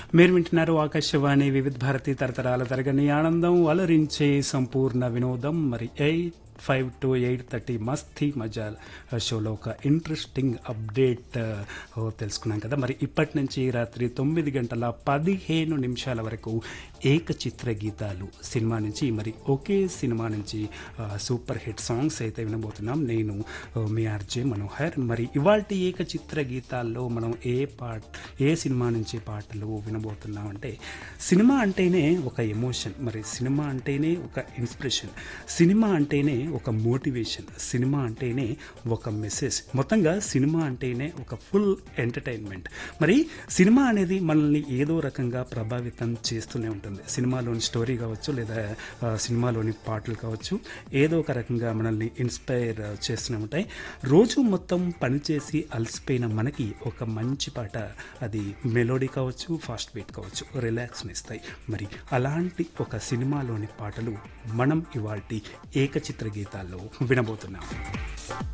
మీరు వింటున్నారు ఆకాశవాణి వివిధ భారతి తరతరాల తరగని ఆనందం అలరించే సంపూర్ణ వినోదం మరి eight five two eight thirty Masti Majaal షోలో ఒక ఇంట్రెస్టింగ్ అప్డేట్ ఆ, తెలుసుకున్నాం కదా మరి ఇప్పటి నుంచి రాత్రి తొమ్మిది గంటల పదిహేను నిమిషాల వరకు ఏకచిత్ర గీతాలు సినిమా నుంచి మరి ఒకే సినిమా నుంచి ఆ, సూపర్ హిట్ సాంగ్స్ అయితే వినబోతున్నాం నేను ఆ, మీ ఆర్జే మనోహర్ మరి ఇవాళ ఏకచిత్ర గీతాల్లో మనం ఏ పాట ఏ సినిమా నుంచి పాటలు వినబోతున్నాం అంటే సినిమా అంటేనే ఒక ఎమోషన్ మరి సినిమా అంటేనే ఒక ఇన్స్పిరేషన్ సినిమా అంటేనే ఒక మోటివేషన్ సినిమా అంటేనే ఒక మెసేజ్ మొత్తంగా సినిమా అంటేనే ఒక ఫుల్ ఎంటర్టైన్మెంట్ మరి సినిమా అనేది మనల్ని ఏదో రకంగా ప్రభావితం చేస్తూనే ఉంటుంది సినిమాలోని స్టోరీ కావచ్చు లేదా ఆ, సినిమాలోని పాటలు కావచ్చు ఏదో ఒక రకంగా మనల్ని ఇన్స్పైర్ చేస్తూనే ఉంటాయి రోజు మొత్తం పనిచేసి అలసిపోయిన మనకి ఒక మంచి పాట అది మెలోడీ కావచ్చు ఫాస్ట్ బీట్ కావచ్చు రిలాక్స్ని ఇస్తాయి మరి అలాంటి ఒక సినిమాలోని పాటలు మనం ఇవాల్టి ఏకచిత్ర గీతాల్లో వినబోతున్నాం